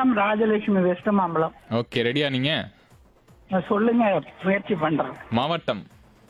வணக்கம் Rajalakshmi west Mambalam okay ரெடியா நீங்க நான் சொல்லுங்க முயற்சி பண்றேன் மாவட்டம்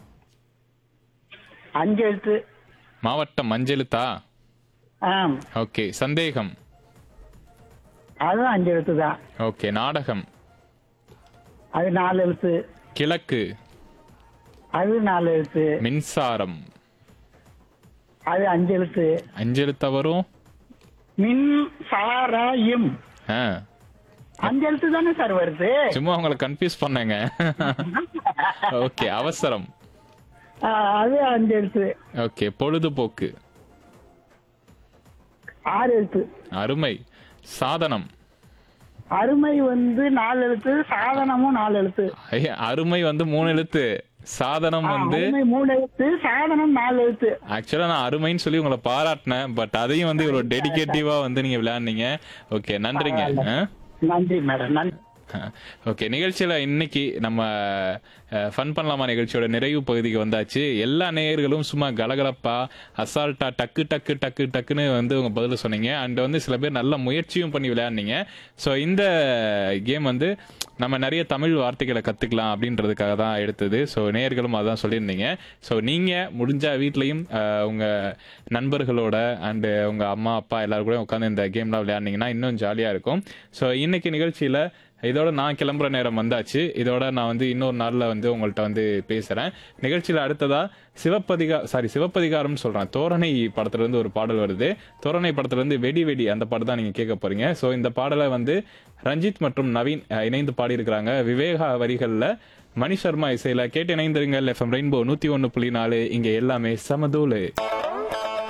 அஞ்சு எழுத்து மாவட்டம் மஞ்சளுத்தா ஆம் ஓகே சந்தேகம் அதுவும் அஞ்சு எழுத்து தான் ஓகே நாடகம் அது நாலு எழுத்து கிழக்கு அது நாலு எழுத்து மின்சாரம் அது அஞ்சு எழுத்து அஞ்செழுத்தா வரும் மின் சார இம் ஆ, அஞ்சு எழுத்து தானே சார் வருது சும்மா உங்களை கன்ஃபியூஸ் பண்ணேங்க ஓகே அவசரம் ஆ, அது அஞ்சு எழுத்து ஓகே பொழுதுபோக்கு ஆறு எழுத்து அருமை சாதனம் அருமை வந்து நாலு எழுத்து சாதனமும் நாலு எழுத்து ஐய, அருமை வந்து மூணு எழுத்து சாதனம் ஆ, வந்து அருமை மூணு எழுத்து சாதனம் நாலு எழுத்து ஆக்சுவலா நான் அருமைன்னு சொல்லி உங்களை பாராட்டினேன் பட் அதையும் வந்து இவ்வளவு டெடிகேட்டிவா வந்து நீங்க விளையாடுனீங்க ஓகே நன்றிங்க ஆ? நன்றி மேடம் நன்றி ஓகே நிகழ்ச்சியில இன்னைக்கு நம்ம ஃபன் பண்ணலாமா நிகழ்ச்சியோட நிறைவு பகுதிக்கு வந்தாச்சு எல்லா நேயர்களும் சும்மா கலகலப்பா அசால்ட்டா டக்கு டக்கு டக்கு டக்குன்னு வந்து உங்க பதில் சொன்னீங்க அண்ட் வந்து சில பேர் நல்ல முயற்சியும் பண்ணி விளையாடுனீங்க ஸோ இந்த கேம் வந்து நம்ம நிறைய தமிழ் வார்த்தைகளை கத்துக்கலாம் அப்படின்றதுக்காக தான் எடுத்தது ஸோ நேயர்களும் அதான் சொல்லியிருந்தீங்க ஸோ நீங்க முடிஞ்சா வீட்லயும் அஹ், உங்க நண்பர்களோட அண்டு உங்க அம்மா அப்பா எல்லாரும் கூட உட்காந்து இந்த கேம்லாம் விளையாடுனீங்கன்னா இன்னும் ஜாலியா இருக்கும் ஸோ இன்னைக்கு நிகழ்ச்சியில இதோட நான் கிளம்புற நேரம் வந்தாச்சு இதோட நான் வந்து இன்னொரு நாள்ல வந்து உங்கள்ட்ட வந்து பேசுறேன் நிகழ்ச்சியில அடுத்ததா சிவப்பதிகா சாரி சிவப்பதிகாரம்னு சொல்றேன் தோரணை படத்துல இருந்து ஒரு பாடல் வருது தோரணை படத்துல இருந்து வெடி வெடி அந்த பாட்டு தான் நீங்க கேட்க போறீங்க ஸோ இந்த பாடலை வந்து ரஞ்சித் மற்றும் நவீன் அஹ், இணைந்து பாடியிருக்கிறாங்க விவேகா வரிகள்ல மணி சர்மா இசையில கேட்டு இணைந்திருங்கள் எஃப்எம் ரெயின்போ நூத்தி ஒன்னு புள்ளி நாலு இங்க எல்லாமே சமதூளு